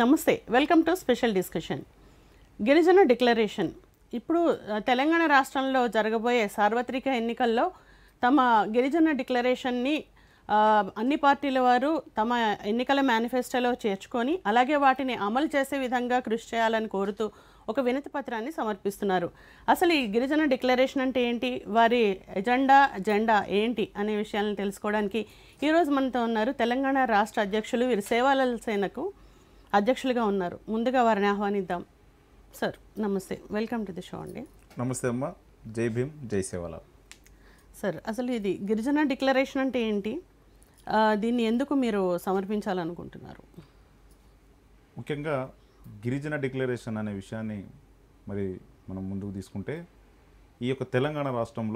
నమస్తే welcome to special discussion గిరిజన declaration ఇప్పుడు ఆ, తెలంగాణ రాష్ట్రంలో జరగబోయే సార్వత్రిక ఎన్నికల్లో తమ గిరిజన డిక్లరేషన్ని ఆ, అన్ని పార్టీల వారు తమ ఎన్నికల మేనిఫెస్టోలో చేర్చుకొని అలాగే వాటిని అమలు చేసే విధంగా కృషి చేయాలని కోరుతూ ఒక వినతి పత్రాన్ని సమర్పిస్తున్నారు అసలు ఈ గిరిజన డిక్లరేషన్ అంటే ఏంటి వారి ఎజెండా జెండా ఏంటి అనే విషయాలను తెలుసుకోవడానికి ఈరోజు మనతో ఉన్నారు తెలంగాణ రాష్ట్ర అధ్యక్షులు వీరు సేవాలల సేనకు అధ్యక్షులుగా ఉన్నారు ముందుగా వారిని ఆహ్వానిద్దాం సార్ నమస్తే వెల్కమ్ టు ది షో అండి నమస్తే అమ్మ జై భీమ్ జై సేవల సార్ అసలు ఇది గిరిజన డిక్లరేషన్ అంటే ఏంటి ఆ, దీన్ని ఎందుకు మీరు సమర్పించాలనుకుంటున్నారు ముఖ్యంగా గిరిజన డిక్లరేషన్ అనే విషయాన్ని మరి మనం ముందుకు తీసుకుంటే ఈ యొక్క తెలంగాణ రాష్ట్రంలో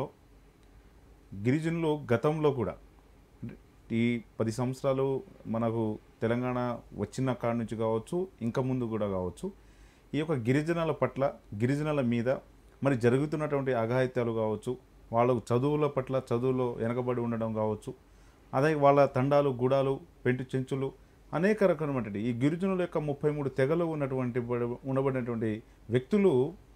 గిరిజనులు గతంలో కూడా అంటే ఈ పది సంవత్సరాలు మనకు తెలంగాణ వచ్చిన కాడి నుంచి కావచ్చు ఇంకా ముందు కూడా కావచ్చు ఈ యొక్క గిరిజనుల పట్ల గిరిజనుల మీద మరి జరుగుతున్నటువంటి అఘాయిత్యాలు కావచ్చు వాళ్ళకు చదువుల పట్ల చదువులో వెనకబడి ఉండడం కావచ్చు అదే వాళ్ళ తండాలు గూడాలు పెంటు చెంచులు అనేక రకమైనటువంటి ఈ గిరిజనుల యొక్క ముప్పై మూడు తెగలు ఉన్నటువంటి ఉండబడినటువంటి వ్యక్తులు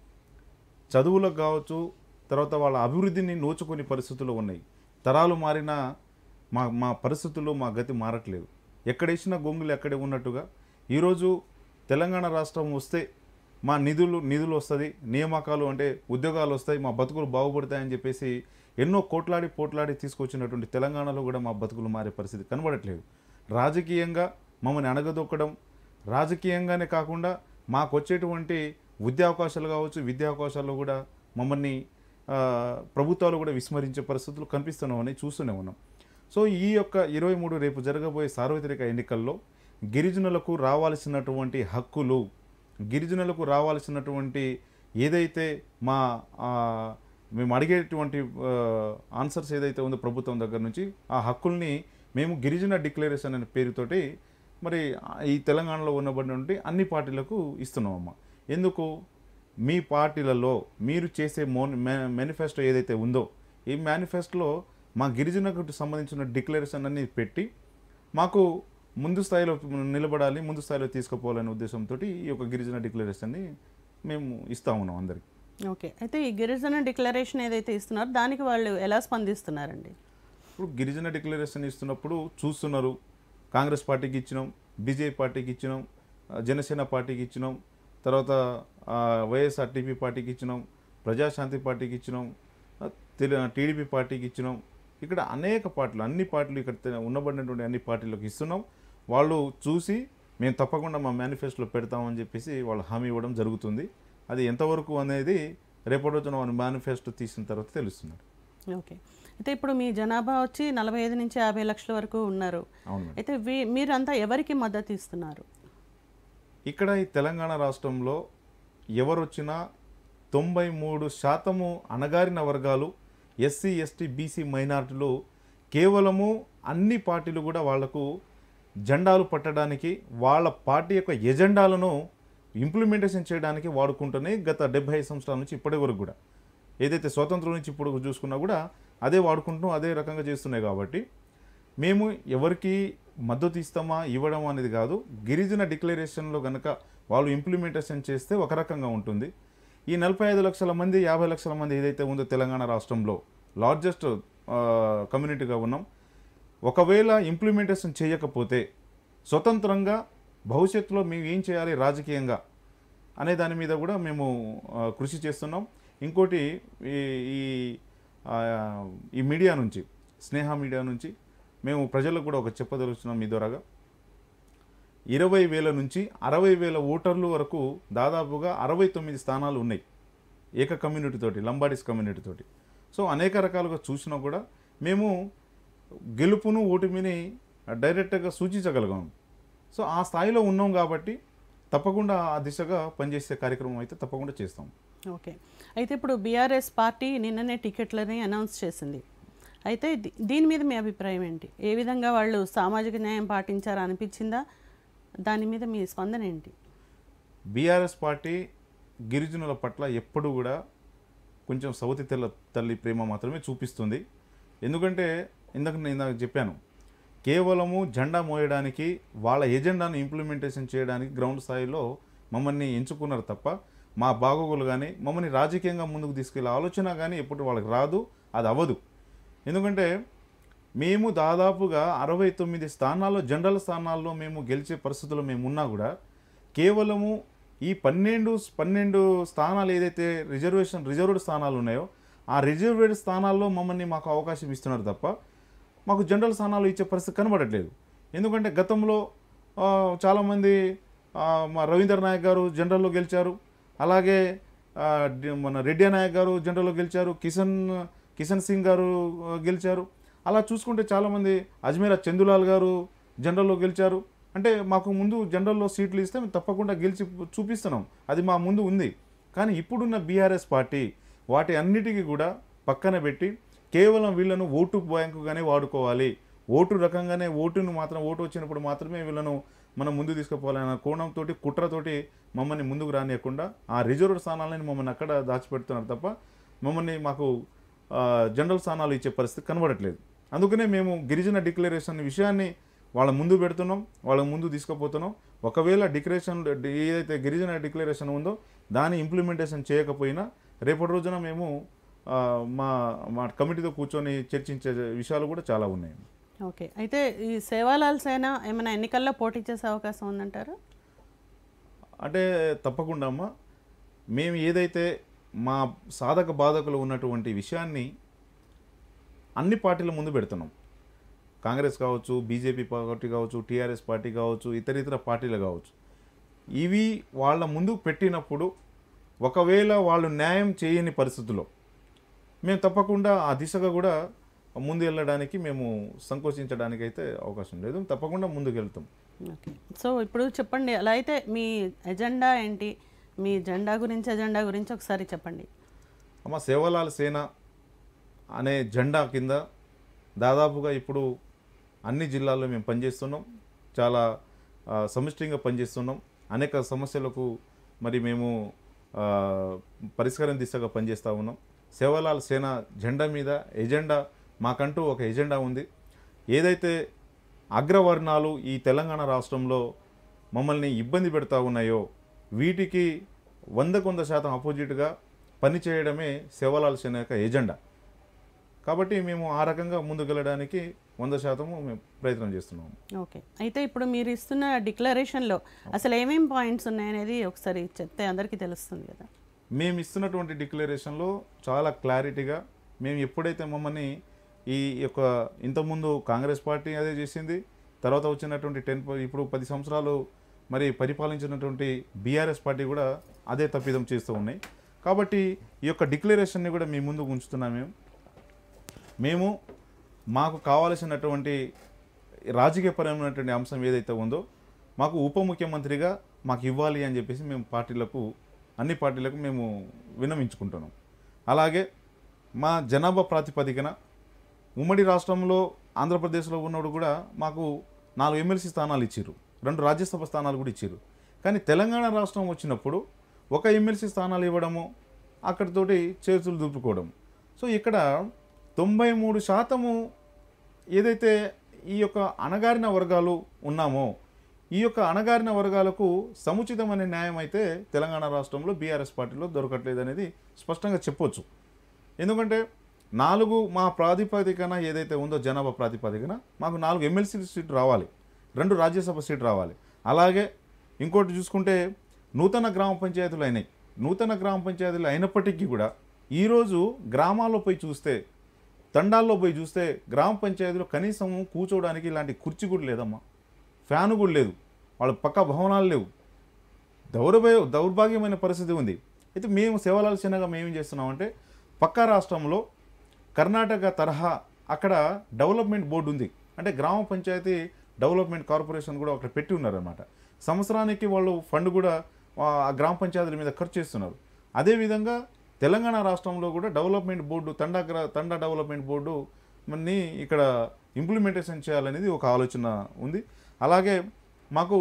చదువులకు కావచ్చు తర్వాత వాళ్ళ అభివృద్ధిని నోచుకునే పరిస్థితులు ఉన్నాయి తరాలు మారినా మా మా పరిస్థితులు మా గతి మారట్లేదు ఎక్కడేసిన గొంగులు ఎక్కడే ఉన్నట్టుగా ఈరోజు తెలంగాణ రాష్ట్రం వస్తే మా నిధులు నిధులు వస్తుంది నియామకాలు అంటే ఉద్యోగాలు వస్తాయి మా బతుకులు బాగుపడతాయని చెప్పేసి ఎన్నో కోట్లాడి పోట్లాడి తీసుకొచ్చినటువంటి తెలంగాణలో కూడా మా బతుకులు మారే పరిస్థితి కనబడట్లేదు రాజకీయంగా మమ్మల్ని అణగదొక్కడం రాజకీయంగానే కాకుండా మాకు వచ్చేటువంటి విద్యా అవకాశాలు కావచ్చు విద్యా అవకాశాల్లో కూడా మమ్మల్ని ఆ, ప్రభుత్వాలు కూడా విస్మరించే పరిస్థితులు కనిపిస్తున్నామని చూస్తూనే ఉన్నాం సో ఈ యొక్క ఇరవై మూడు రేపు జరగబోయే సార్వత్రిక ఎన్నికల్లో గిరిజనులకు రావాల్సినటువంటి హక్కులు గిరిజనులకు రావాల్సినటువంటి ఏదైతే మా ఆ, మేము అడిగేటువంటి ఆన్సర్స్ ఏదైతే ఉందో ప్రభుత్వం దగ్గర నుంచి ఆ హక్కుల్ని మేము గిరిజన డిక్లరేషన్ అనే పేరుతోటి మరి ఈ తెలంగాణలో ఉన్నటువంటి అన్ని పార్టీలకు ఇస్తున్నామమ్మా ఎందుకు మీ పార్టీలలో మీరు చేసే మోన్ మేనిఫెస్టో ఏదైతే ఉందో ఈ మేనిఫెస్టోలో మా గిరిజనకు సంబంధించిన డిక్లరేషన్ అన్ని పెట్టి మాకు ముందు స్థాయిలో నిలబడాలి ముందు స్థాయిలో తీసుకుపోవాలనే ఉద్దేశంతో ఈ యొక్క గిరిజన డిక్లరేషన్ని మేము ఇస్తా ఉన్నాం అందరికి ఓకే అయితే ఈ గిరిజన డిక్లరేషన్ ఏదైతే ఇస్తున్నారో దానికి వాళ్ళు ఎలా స్పందిస్తున్నారండి ఇప్పుడు గిరిజన డిక్లరేషన్ ఇస్తున్నప్పుడు చూస్తున్నారు కాంగ్రెస్ పార్టీకి ఇచ్చినాం బీజేపీ పార్టీకి ఇచ్చినాం ఆ, జనసేన పార్టీకి ఇచ్చినాం తర్వాత ఆ, వైఎస్ఆర్టీపీ పార్టీకి ఇచ్చినాం ప్రజాశాంతి పార్టీకి ఇచ్చినాం ఆ, తెలు టీడీపీ పార్టీకి ఇచ్చినాం ఇక్కడ అనేక పార్టీలు అన్ని పార్టీలు ఇక్కడ తె- ఉన్నబడినటువంటి అన్ని పార్టీలకు ఇస్తున్నాం వాళ్ళు చూసి మేము తప్పకుండా మా మేనిఫెస్టోలో పెడతామని చెప్పేసి వాళ్ళు హామీ ఇవ్వడం జరుగుతుంది అది ఎంతవరకు అనేది రేపటి రోజున మన మేనిఫెస్టో తీసిన తర్వాత తెలుస్తుంది ఓకే అయితే ఇప్పుడు మీ జనాభా వచ్చి నలభై ఐదు నుంచి యాభై లక్షల వరకు ఉన్నారు అవును మేడం అయితే వీ- మీరంతా ఎవరికి మద్దతు ఇస్తున్నారు ఇక్కడ ఈ తెలంగాణ రాష్ట్రంలో ఎవరు వచ్చినా తొంభై మూడు శాతము అణగారిన వర్గాలు ఎస్సీ ఎస్టీ బీసీ మైనార్టీలు కేవలము అన్ని పార్టీలు కూడా వాళ్లకు జెండాలు పట్టడానికి వాళ్ళ పార్టీ యొక్క ఎజెండాలను ఇంప్లిమెంటేషన్ చేయడానికి వాడుకుంటూనే గత డెబ్బై ఐదు సంవత్సరాల నుంచి ఇప్పటి వరకు కూడా ఏదైతే స్వాతంత్రం నుంచి ఇప్పుడు చూసుకున్నా కూడా అదే వాడుకుంటూ అదే రకంగా చేస్తున్నాయి కాబట్టి మేము ఎవరికి మద్దతు ఇస్తామా ఇవ్వడం అనేది కాదు గిరిజన డిక్లరేషన్లో కనుక వాళ్ళు ఇంప్లిమెంటేషన్ చేస్తే ఒక రకంగా ఉంటుంది ఈ నలభై ఐదు లక్షల మంది యాభై లక్షల మంది ఏదైతే ఉందో తెలంగాణ రాష్ట్రంలో లార్జెస్ట్ కమ్యూనిటీగా ఉన్నాం ఒకవేళ ఇంప్లిమెంటేషన్ చేయకపోతే స్వతంత్రంగా భవిష్యత్తులో మేము ఏం చేయాలి రాజకీయంగా అనే దాని మీద కూడా మేము ఆ, కృషి చేస్తున్నాం ఇంకోటి ఈ ఈ ఆ, ఈ మీడియా నుంచి స్నేహ మీడియా నుంచి మేము ప్రజలకు కూడా ఒక చెప్పదలుచున్నాం మీ ద్వారాగా ఇరవై వేల నుంచి అరవై వేల ఓటర్లు వరకు దాదాపుగా అరవై తొమ్మిది స్థానాలు ఉన్నాయి ఏక కమ్యూనిటీ తోటి లంబాడీస్ కమ్యూనిటీ తోటి సో అనేక రకాలుగా చూసినా కూడా మేము గెలుపును ఓటమిని డైరెక్ట్గా సూచించగలిగాం సో ఆ స్థాయిలో ఉన్నాం కాబట్టి తప్పకుండా ఆ దిశగా పనిచేసే కార్యక్రమం అయితే తప్పకుండా చేస్తాం ఓకే అయితే ఇప్పుడు బీఆర్ఎస్ పార్టీ నిన్ననే టికెట్లని అనౌన్స్ చేసింది అయితే దీ- దీని మీద మీ అభిప్రాయం ఏంటి ఏ విధంగా వాళ్ళు సామాజిక న్యాయం పాటించారా అనిపించిందా దాని మీద మీ స్పందన ఏంటి బీఆర్ఎస్ పార్టీ గిరిజనుల పట్ల ఎప్పుడు కూడా కొంచెం సవతి తెల్ల తల్లి ప్రేమ మాత్రమే చూపిస్తుంది ఎందుకంటే ఇందాక నేను ఇందాక చెప్పాను కేవలము జెండా మోయడానికి వాళ్ళ ఎజెండాను ఇంప్లిమెంటేషన్ చేయడానికి గ్రౌండ్ స్థాయిలో మమ్మల్ని ఎంచుకున్నారు తప్ప మా బాగోగులు కానీ మమ్మల్ని రాజకీయంగా ముందుకు తీసుకెళ్ళే ఆలోచన కానీ ఎప్పుడు వాళ్ళకి రాదు అది అవ్వదు ఎందుకంటే మేము దాదాపుగా అరవై తొమ్మిది స్థానాల్లో జనరల్ స్థానాల్లో మేము గెలిచే పరిస్థితుల్లో మేము ఉన్నా కూడా కేవలము ఈ పన్నెండు పన్నెండు స్థానాలు ఏదైతే రిజర్వేషన్ రిజర్వ్డ్ స్థానాలు ఉన్నాయో ఆ రిజర్వ్డ్ స్థానాల్లో మమ్మల్ని మాకు అవకాశం ఇస్తున్నారు తప్ప మాకు జనరల్ స్థానాలు ఇచ్చే పరిస్థితి కనబడట్లేదు ఎందుకంటే గతంలో ఆ, చాలామంది ఆ, మా రవీంద్ర నాయక్ గారు జనరల్లో గెలిచారు అలాగే ఆ, డి- మన రెడ్డి నాయక్ గారు జనరల్లో గెలిచారు కిషన్ కిషన్ సింగ్ గారు ఆ, గెలిచారు అలా చూసుకుంటే చాలామంది అజ్మీరా చందులాల్ గారు జనరల్లో గెలిచారు అంటే మాకు ముందు జనరల్లో సీట్లు ఇస్తే మేము తప్పకుండా గెలిచి చూపిస్తున్నాం అది మా ముందు ఉంది కానీ ఇప్పుడున్న బీఆర్ఎస్ పార్టీ వాటి అన్నిటికీ కూడా పక్కన పెట్టి కేవలం వీళ్ళను ఓటు బ్యాంకుగానే వాడుకోవాలి ఓటు రకంగానే ఓటును మాత్రం ఓటు వచ్చినప్పుడు మాత్రమే వీళ్ళను మనం ముందు తీసుకుపోవాలన్న కోణంతో కుట్రతోటి మమ్మల్ని ముందుకు రానియకుండా ఆ రిజర్వ్ స్థానాలని మమ్మల్ని అక్కడ దాచిపెడుతున్నారు తప్ప మమ్మల్ని మాకు ఆ, జనరల్ స్థానాలు ఇచ్చే పరిస్థితి కనబడట్లేదు అందుకనే మేము గిరిజన డిక్లరేషన్ విషయాన్ని వాళ్ళ ముందు పెడుతున్నాం వాళ్ళ ముందు తీసుకుపోతున్నాం ఒకవేళ డిక్లరేషన్ ఏదైతే గిరిజన డిక్లరేషన్ ఉందో దాని ఇంప్లిమెంటేషన్ చేయకపోయినా రేపటి రోజున మేము ఆ, మా మా కమిటీతో కూర్చొని చర్చించే విషయాలు కూడా చాలా ఉన్నాయి ఓకే అయితే ఈ సేవాలాల్ సేన ఏమైనా ఎన్నికల్లో పోటీ చేసే అవకాశం ఉందంటారా అంటే తప్పకుండా అమ్మా మేము ఏదైతే మా సాధక బాధకులు ఉన్నటువంటి విషయాన్ని అన్ని పార్టీల ముందు పెడుతున్నాం కాంగ్రెస్ కావచ్చు బీజేపీ పార్టీ కావచ్చు టీఆర్ఎస్ పార్టీ కావచ్చు ఇతర ఇతర పార్టీలు కావచ్చు ఇవి వాళ్ళ ముందు పెట్టినప్పుడు ఒకవేళ వాళ్ళు న్యాయం చేయని పరిస్థితుల్లో మేము తప్పకుండా ఆ దిశగా కూడా ముందు వెళ్ళడానికి మేము సంకోచించడానికి అయితే అవకాశం లేదు తప్పకుండా ముందుకు వెళ్తాం ఓకే సో ఇప్పుడు చెప్పండి అలా అయితే మీ ఎజెండా ఏంటి మీ జెండా గురించి ఎజెండా గురించి ఒకసారి చెప్పండి అమ్మ సేవలాల్ సేన అనే జెండా కింద దాదాపుగా ఇప్పుడు అన్ని జిల్లాల్లో మేము పనిచేస్తున్నాం చాలా ఆ, సమిష్టిగా పనిచేస్తున్నాం అనేక సమస్యలకు మరి మేము ఆ, పరిష్కారం దిశగా పనిచేస్తూ ఉన్నాం సేవలాల్ సేన జెండా మీద ఎజెండా మాకంటూ ఒక ఎజెండా ఉంది ఏదైతే అగ్రవర్ణాలు ఈ తెలంగాణ రాష్ట్రంలో మమ్మల్ని ఇబ్బంది పెడతా ఉన్నాయో వీటికి వందకు వంద శాతం అపోజిట్గా పనిచేయడమే సేవలాల్ సేన యొక్క ఎజెండా కాబట్టి మేము ఆ రకంగా ముందుకెళ్ళడానికి వంద శాతము మేము ప్రయత్నం చేస్తున్నాము ఓకే అయితే ఇప్పుడు మీరు ఇస్తున్న డిక్లరేషన్లో అసలు ఏమేం పాయింట్స్ ఉన్నాయనేది ఒకసారి చెప్తే అందరికీ తెలుస్తుంది కదా మేము ఇస్తున్నటువంటి డిక్లరేషన్లో చాలా క్లారిటీగా మేము ఎప్పుడైతే మమ్మల్ని ఈ యొక్క ఇంతకుముందు కాంగ్రెస్ పార్టీ అదే చేసింది తర్వాత వచ్చినటువంటి టెన్ ఇప్పుడు పది సంవత్సరాలు మరి పరిపాలించినటువంటి బీఆర్ఎస్ పార్టీ కూడా అదే తప్పిదం చేస్తూ ఉన్నాయి కాబట్టి ఈ యొక్క డిక్లరేషన్ని కూడా మీ ముందు ఉంచుతున్నాం మేము మేము మాకు కావలసినటువంటి రాజకీయపరమైనటువంటి అంశం ఏదైతే ఉందో మాకు ఉప ముఖ్యమంత్రిగా మాకు ఇవ్వాలి అని చెప్పేసి మేము పార్టీలకు అన్ని పార్టీలకు మేము విన్నవించుకుంటున్నాం అలాగే మా జనాభా ప్రాతిపదికన ఉమ్మడి రాష్ట్రంలో ఆంధ్రప్రదేశ్లో ఉన్నప్పుడు కూడా మాకు నాలుగు ఎమ్మెల్సీ స్థానాలు ఇచ్చారు రెండు రాజ్యసభ స్థానాలు కూడా ఇచ్చారు కానీ తెలంగాణ రాష్ట్రం వచ్చినప్పుడు ఒక ఎమ్మెల్సీ స్థానాలు ఇవ్వడము అక్కడితోటి చేతులు దూపుకోవడం సో ఇక్కడ తొంభై మూడు శాతము ఏదైతే ఈ యొక్క అణగారిన వర్గాలు ఉన్నామో ఈ యొక్క అణగారిన వర్గాలకు సముచితమైన న్యాయం అయితే తెలంగాణ రాష్ట్రంలో బీఆర్ఎస్ పార్టీలో దొరకట్లేదు అనేది స్పష్టంగా చెప్పొచ్చు ఎందుకంటే నాలుగు మా ప్రాతిపదికన ఏదైతే ఉందో జనాభా ప్రాతిపదికన మాకు నాలుగు ఎమ్మెల్సీ సీట్ రావాలి రెండు రాజ్యసభ సీట్ రావాలి అలాగే ఇంకోటి చూసుకుంటే నూతన గ్రామ పంచాయతీలు అయినాయి నూతన గ్రామ పంచాయతీలు అయినప్పటికీ కూడా ఈరోజు గ్రామాల్లో పోయి చూస్తే తండాల్లో పోయి చూస్తే గ్రామ పంచాయతీలో కనీసం కూర్చోవడానికి ఇలాంటి కుర్చీ కూడా లేదమ్మా ఫ్యాను కూడా లేదు వాళ్ళ పక్క భవనాలు లేవు దౌర్భాగ్య దౌర్భాగ్యమైన పరిస్థితి ఉంది అయితే మేము సేవలాల చిన్నగా మేము ఏం చేస్తున్నామంటే పక్క రాష్ట్రంలో కర్ణాటక తరహా అక్కడ డెవలప్మెంట్ బోర్డు ఉంది అంటే గ్రామ పంచాయతీ డెవలప్మెంట్ కార్పొరేషన్ కూడా అక్కడ పెట్టి ఉన్నారనమాట సంవత్సరానికి వాళ్ళు ఫండ్ కూడా ఆ ఆ గ్రామ పంచాయతీల మీద ఖర్చు చేస్తున్నారు అదేవిధంగా తెలంగాణ రాష్ట్రంలో కూడా డెవలప్మెంట్ బోర్డు తండా గ్రా- తండా డెవలప్మెంట్ బోర్డు మన్ని ఇక్కడ ఇంప్లిమెంటేషన్ చేయాలనేది ఒక ఆలోచన ఉంది అలాగే మాకు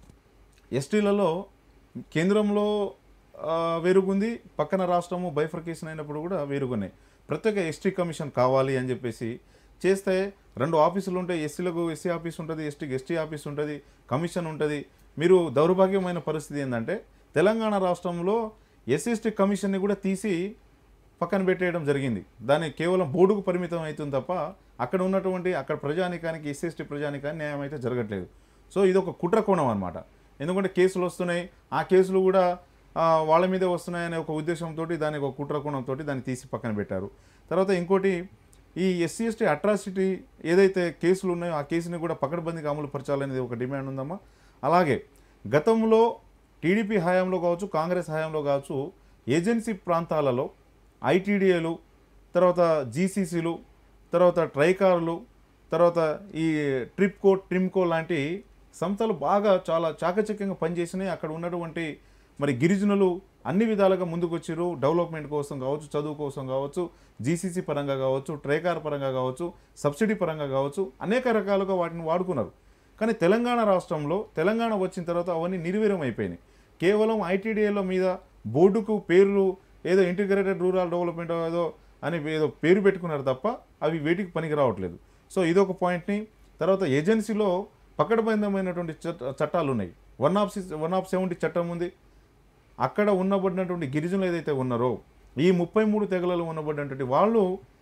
ఎస్టీలలో కేంద్రంలో ఆ, వేరుగుంది పక్కన రాష్ట్రము బైఫర్కేషన్ అయినప్పుడు కూడా వేరుగున్నాయి ప్రత్యేక ఎస్టీ కమిషన్ కావాలి అని చెప్పేసి చేస్తే రెండు ఆఫీసులు ఉంటాయి ఎస్సీలకు ఎస్సీ ఆఫీస్ ఉంటుంది ఎస్టీకి ఎస్టీ ఆఫీస్ ఉంటుంది కమిషన్ ఉంటుంది మీరు దౌర్భాగ్యమైన పరిస్థితి ఏంటంటే తెలంగాణ రాష్ట్రంలో ఎస్సీఎస్టీ కమిషన్ని కూడా తీసి పక్కన పెట్టేయడం జరిగింది దాన్ని కేవలం బోర్డుకు పరిమితం అవుతుంది తప్ప అక్కడ ఉన్నటువంటి అక్కడ ప్రజానికానికి ఎస్సీఎస్టీ ప్రజానికానికి న్యాయం అయితే జరగట్లేదు సో ఇది ఒక కుట్ర కోణం అనమాట ఎందుకంటే కేసులు వస్తున్నాయి ఆ కేసులు కూడా ఆ, వాళ్ళ మీదే వస్తున్నాయనే ఒక ఉద్దేశంతో దానికి ఒక కుట్ర కోణంతో దాన్ని తీసి పక్కన పెట్టారు తర్వాత ఇంకోటి ఈ ఎస్సీ ఎస్టీ అట్రాసిటీ ఏదైతే కేసులు ఉన్నాయో ఆ కేసుని కూడా పకడ్బందీగా అమలు పరచాలనేది ఒక డిమాండ్ ఉందమ్మా అలాగే గతంలో టీడీపీ హయాంలో కావచ్చు కాంగ్రెస్ హయాంలో కావచ్చు ఏజెన్సీ ప్రాంతాలలో ఐటీడీఏలు తర్వాత జీసీసీలు తర్వాత ట్రైకార్లు తర్వాత ఈ ట్రిప్కో ట్రిమ్కో లాంటి సంస్థలు బాగా చాలా చాకచక్యంగా పనిచేసినాయి అక్కడ ఉన్నటువంటి మరి గిరిజనులు అన్ని విధాలుగా ముందుకు వచ్చారు డెవలప్మెంట్ కోసం కావచ్చు చదువు కోసం కావచ్చు జీసీసీ పరంగా కావచ్చు ట్రైకార్ పరంగా కావచ్చు సబ్సిడీ పరంగా కావచ్చు అనేక రకాలుగా వాటిని వాడుకున్నారు కానీ తెలంగాణ రాష్ట్రంలో తెలంగాణ వచ్చిన తర్వాత అవన్నీ నిర్వీర్యం అయిపోయినాయి కేవలం ఐటీడీఏల మీద బోర్డుకు పేర్లు ఏదో ఇంటిగ్రేటెడ్ రూరల్ డెవలప్మెంట్ ఏదో అని ఏదో పేరు పెట్టుకున్నారు తప్ప అవి వేటికి పనికి రావట్లేదు సో ఇదొక పాయింట్ని తర్వాత ఏజెన్సీలో పకడ్బందమైనటువంటి చట్ట చట్టాలు ఉన్నాయి one of six one of seventy చట్టం ఉంది అక్కడ ఉన్నబడినటువంటి గిరిజనులు ఏదైతే ఉన్నారో ఈ ముప్పై మూడు తెగలలో ఉన్నబడినటువంటి వాళ్ళు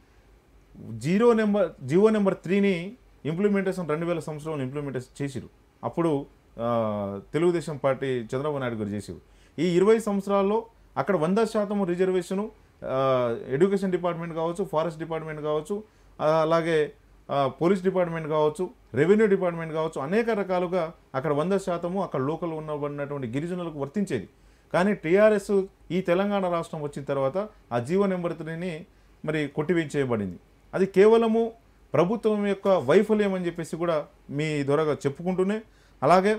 జీరో నెంబర్ జీవో నెంబర్ త్రీని ఇంప్లిమెంటేషన్ రెండు వేల సంవత్సరంలో ఇంప్లిమెంటేషన్ చేసిరు అప్పుడు ఆ, తెలుగుదేశం పార్టీ చంద్రబాబు నాయుడు గారు చేసిరు ఈ ఇరవై సంవత్సరాల్లో అక్కడ వంద శాతం రిజర్వేషను ఆ, ఎడ్యుకేషన్ డిపార్ట్మెంట్ కావచ్చు ఫారెస్ట్ డిపార్ట్మెంట్ కావచ్చు ఆ, అలాగే ఆ, పోలీస్ డిపార్ట్మెంట్ కావచ్చు రెవెన్యూ డిపార్ట్మెంట్ కావచ్చు అనేక రకాలుగా అక్కడ వంద శాతము అక్కడ లోకల్ ఉన్నబడినటువంటి గిరిజనులకు వర్తించేది కానీ టీఆర్ఎస్ ఈ తెలంగాణ రాష్ట్రం వచ్చిన తర్వాత ఆ జీవో నెంబర్ త్రీని మరి కొట్టివేయించేయబడింది అది కేవలము ప్రభుత్వం యొక్క వైఫల్యం అని చెప్పేసి కూడా మీ ద్వారాగా చెప్పుకుంటూనే అలాగే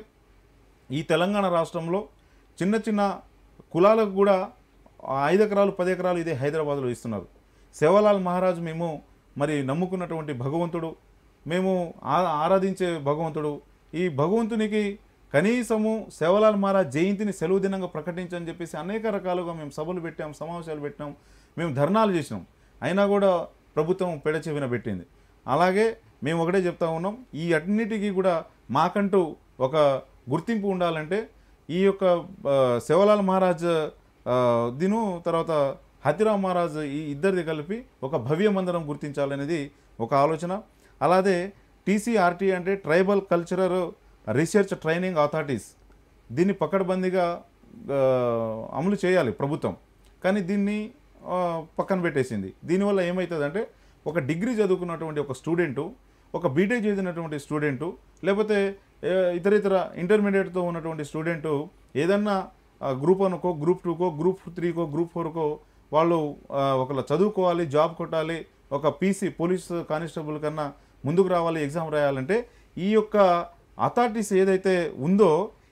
ఈ తెలంగాణ రాష్ట్రంలో చిన్న చిన్న కులాలకు కూడా ఆ ఐదు ఎకరాలు పది ఎకరాలు ఇదే హైదరాబాద్లో ఇస్తున్నారు సేవలాల్ మహారాజు మేము మరి నమ్ముకున్నటువంటి భగవంతుడు మేము ఆ- ఆరాధించే భగవంతుడు ఈ భగవంతునికి కనీసము సేవలాల్ మహారాజ్ జయంతిని సెలవు దినంగా ప్రకటించని చెప్పేసి అనేక రకాలుగా మేము సభలు పెట్టాం సమావేశాలు పెట్టాం మేము ధర్నాలు చేసినాం అయినా కూడా ప్రభుత్వం పెడచెవిన పెట్టింది అలాగే మేము ఒకటే చెప్తా ఉన్నాం ఈ అన్నిటికీ కూడా మాకంటూ ఒక గుర్తింపు ఉండాలంటే ఈ యొక్క ఆ, సేవలాల్ మహారాజ్ ఆ, దిను తర్వాత హతిరామ్ మహారాజ్ ఈ ఇద్దరిది కలిపి ఒక భవ్య మందిరం గుర్తించాలనేది ఒక ఆలోచన అలాగే టీసీఆర్టీ అంటే tribal cultural research training authorities దీన్ని పకడ్బందీగా ఆ, అమలు చేయాలి ప్రభుత్వం కానీ దీన్ని ఆ, పక్కన పెట్టేసింది దీనివల్ల ఏమవుతుందంటే ఒక డిగ్రీ చదువుకున్నటువంటి ఒక స్టూడెంటు ఒక బీటెక్ చదివినటువంటి స్టూడెంటు లేకపోతే ఏ, ఇతర ఇతర ఇంటర్మీడియట్తో ఉన్నటువంటి స్టూడెంటు ఏదన్నా ఆ, గ్రూప్ వన్కో గ్రూప్ టూకో గ్రూప్ త్రీకో గ్రూప్ ఫోర్కో వాళ్ళు ఆ, ఒకళ్ళ చదువుకోవాలి జాబ్ కొట్టాలి ఒక పీసీ పోలీస్ కానిస్టేబుల్ కన్నా ముందుకు రావాలి ఎగ్జామ్ రాయాలంటే ఈ యొక్క అథారిటీస్ ఏదైతే ఉందో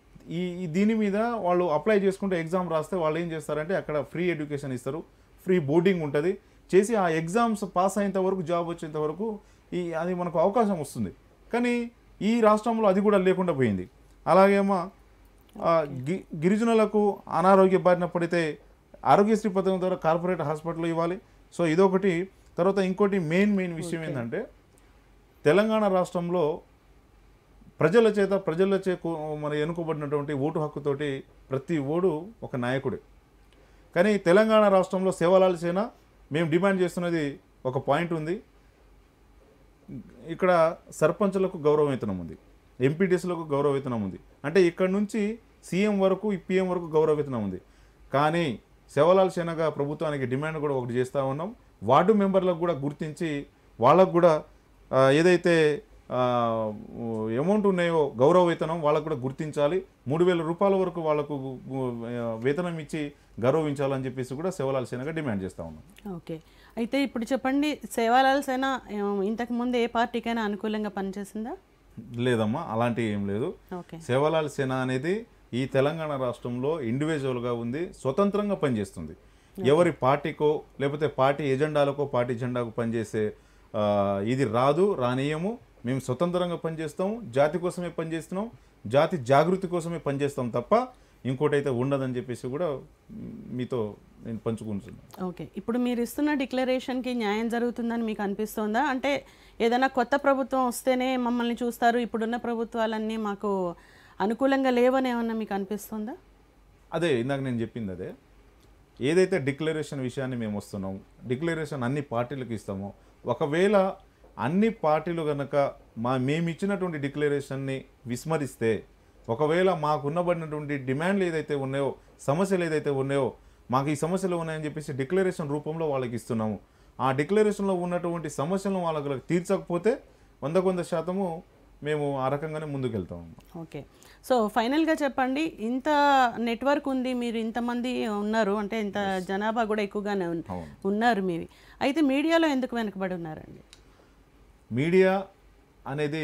ఈ ఈ దీని మీద వాళ్ళు అప్లై చేసుకుంటే ఎగ్జామ్ రాస్తే వాళ్ళు ఏం చేస్తారంటే అక్కడ ఫ్రీ ఎడ్యుకేషన్ ఇస్తారు ఫ్రీ బోర్డింగ్ ఉంటుంది చేసి ఆ ఎగ్జామ్స్ పాస్ అయ్యేంత వరకు జాబ్ వచ్చేంత వరకు ఈ అది మనకు అవకాశం వస్తుంది కానీ ఈ రాష్ట్రంలో అది కూడా లేకుండా పోయింది అలాగేమో ఆ, గి గిరిజనులకు అనారోగ్య బారిన పడితే ఆరోగ్యశ్రీ పథకం ద్వారా కార్పొరేట్ హాస్పిటల్ ఇవ్వాలి సో ఇదొకటి తర్వాత ఇంకోటి మెయిన్ మెయిన్ విషయం ఏంటంటే తెలంగాణ రాష్ట్రంలో ప్రజల చేత ప్రజల చే కు- మన ఎన్నుకోబడినటువంటి ఓటు హక్కుతోటి ప్రతి ఓడు ఒక నాయకుడే కానీ తెలంగాణ రాష్ట్రంలో సేవలాల సేన మేము డిమాండ్ చేస్తున్నది ఒక పాయింట్ ఉంది ఇక్కడ సర్పంచులకు గౌరవ వేతనం ఉంది ఎంపీటీసీలకు గౌరవ వేతనం ఉంది అంటే ఇక్కడ నుంచి సీఎం వరకు పిఎం వరకు గౌరవ వేతనం ఉంది కానీ సేవలాల్ సేనగా ప్రభుత్వానికి డిమాండ్ కూడా ఒకటి చేస్తూ ఉన్నాం వార్డు మెంబర్లకు కూడా గుర్తించి వాళ్ళకు కూడా ఆ, ఏదైతే అమౌంట్ ఉన్నాయో గౌరవ వేతనం వాళ్ళకు కూడా గుర్తించాలి మూడు వేల రూపాయల వరకు వాళ్ళకు ఆ, వేతనం ఇచ్చి గౌరవించాలని చెప్పేసి కూడా సేవలాల్ సేనగా డిమాండ్ చేస్తూ ఉన్నాం ఓకే అయితే ఇప్పుడు చెప్పండి సేవాలాల్ సేన ఆ, ఇంతకు ముందు ఏ పార్టీకైనా అనుకూలంగా పనిచేసిందా లేదమ్మా అలాంటి ఏం లేదు ఓకే సేవలాల్ సేన అనేది ఈ తెలంగాణ రాష్ట్రంలో ఇండివిజువల్గా ఉంది స్వతంత్రంగా పనిచేస్తుంది ఎవరి పార్టీకో లేకపోతే పార్టీ ఎజెండాలకో పార్టీ జెండాకు పనిచేసే ఆ, ఇది రాదు రానీయము మేము స్వతంత్రంగా పనిచేస్తాం జాతి కోసమే పనిచేస్తున్నాం జాతి జాగృతి కోసమే పనిచేస్తాం తప్ప ఇంకోటి అయితే ఉండదని చెప్పేసి కూడా మ్, మీతో నేను పంచుకుంటున్నాను ఓకే ఇప్పుడు మీరు ఇస్తున్న డిక్లరేషన్కి న్యాయం జరుగుతుందని మీకు అనిపిస్తోందా అంటే ఏదైనా కొత్త ప్రభుత్వం వస్తేనే మమ్మల్ని చూస్తారు ఇప్పుడున్న ప్రభుత్వాలన్నీ మాకు అనుకూలంగా లేవని ఏమన్నా మీకు అనిపిస్తుందా అదే ఇందాక నేను చెప్పింది అదే ఏదైతే డిక్లరేషన్ విషయాన్ని మేము వస్తున్నాం డిక్లరేషన్ అన్ని పార్టీలకు ఇస్తామో ఒకవేళ అన్ని పార్టీలు కనుక మా మేము ఇచ్చినటువంటి డిక్లరేషన్ని విస్మరిస్తే ఒకవేళ మాకున్నబడినటువంటి డిమాండ్లు ఏదైతే ఉన్నాయో సమస్యలు ఏదైతే ఉన్నాయో మాకు ఈ సమస్యలు ఉన్నాయని చెప్పేసి డిక్లరేషన్ రూపంలో వాళ్ళకి ఇస్తున్నాము ఆ డిక్లరేషన్లో ఉన్నటువంటి సమస్యలను వాళ్ళకి తీర్చకపోతే వంద కొంత శాతము మేము ఆ రకంగానే ముందుకెళ్తాము ఓకే సో ఫైనల్గా చెప్పండి ఇంత నెట్వర్క్ ఉంది మీరు ఇంతమంది ఉన్నారు అంటే ఇంత జనాభా కూడా ఎక్కువగానే ఉన్- అవును. ఉన్నారు మీవి అయితే మీడియాలో ఎందుకు వెనకబడి ఉన్నారండి మీడియా అనేది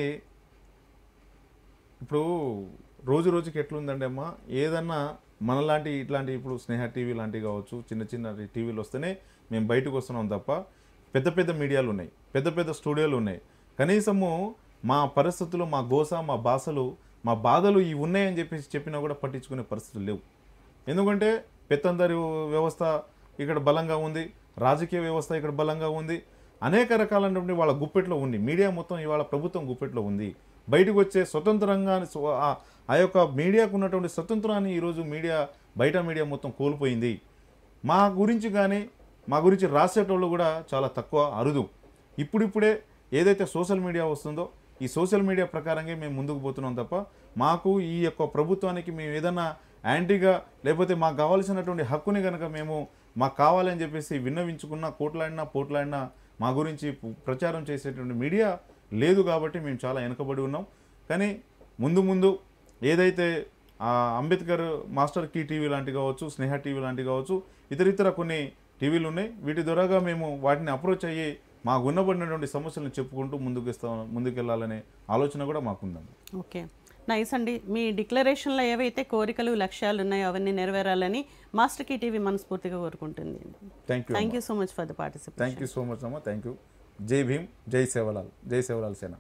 ఇప్పుడు రోజు రోజుకి ఎట్లుందండి అమ్మ ఏదన్నా మనలాంటి ఇట్లాంటి ఇప్పుడు స్నేహ టీవీ లాంటివి కావచ్చు చిన్న చిన్న టీవీలు వస్తేనే మేము బయటకు వస్తున్నాం తప్ప పెద్ద పెద్ద మీడియాలు ఉన్నాయి పెద్ద పెద్ద స్టూడియోలు ఉన్నాయి కనీసము మా పరిస్థితులు మా గోస మా భాషలు మా బాధలు ఇవి ఉన్నాయని చెప్పేసి చెప్పినా కూడా పట్టించుకునే పరిస్థితులు లేవు ఎందుకంటే పెత్తందరి వ్యవస్థ ఇక్కడ బలంగా ఉంది రాజకీయ వ్యవస్థ ఇక్కడ బలంగా ఉంది అనేక రకాలైనటువంటి వాళ్ళ గుప్పెట్లో ఉంది మీడియా మొత్తం ఇవాళ ప్రభుత్వం గుప్పెట్లో ఉంది బయటకు వచ్చే స్వతంత్రంగా స్వ- ఆ- ఆ యొక్క మీడియాకు ఉన్నటువంటి స్వతంత్రాన్ని ఈరోజు మీడియా బయట మీడియా మొత్తం కోల్పోయింది మా గురించి కానీ మా గురించి రాసేటోళ్ళు కూడా చాలా తక్కువ అరుదు ఇప్పుడిప్పుడే ఏదైతే సోషల్ మీడియా వస్తుందో ఈ సోషల్ మీడియా ప్రకారంగా మేము ముందుకు పోతున్నాం తప్ప మాకు ఈ యొక్క ప్రభుత్వానికి మేము ఏదైనా యాంటీగా లేకపోతే మాకు కావాల్సినటువంటి హక్కుని కనుక మేము మాకు కావాలని చెప్పేసి విన్నవించుకున్నా కోట్లాడినా పోట్లాడినా మా గురించి పు- ప్రచారం చేసేటువంటి మీడియా లేదు కాబట్టి మేము చాలా వెనకబడి ఉన్నాం కానీ ముందు ముందు ఏదైతే ఆ అంబేద్కర్ మాస్టర్ కీ టీవీ లాంటి కావచ్చు స్నేహ టీవీ లాంటి కావచ్చు ఇతర ఇతర కొన్ని టీవీలు ఉన్నాయి వీటి ద్వారాగా మేము వాటిని అప్రోచ్ అయ్యి మాకు ఉన్నబడినటువంటి సమస్యలను చెప్పుకుంటూ ముందుకు ఇస్తాం ముందుకెళ్ళాలనే ఆలోచన కూడా మాకుందండి ఓకే నైస్ అండి మీ డిక్లరేషన్లో ఏవైతే కోరికలు లక్ష్యాలు ఉన్నాయో అవన్నీ నెరవేరాలని మాస్టర్ కి టీవీ మనస్ఫూర్తిగా కోరుకుంటుంది thank you thank you so much for the participation thank you so much అమ్మ థ్యాంక్ యూ జై భీమ్ జై సేవలాల్ జై సేవలాల్ సేన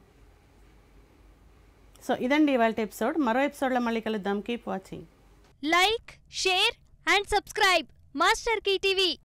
సో ఇదండి ఇవాళ ఎపిసోడ్ మరో ఎపిసోడ్లో మళ్ళీ కలుద్దాం keep watching like share and subscribe master key TV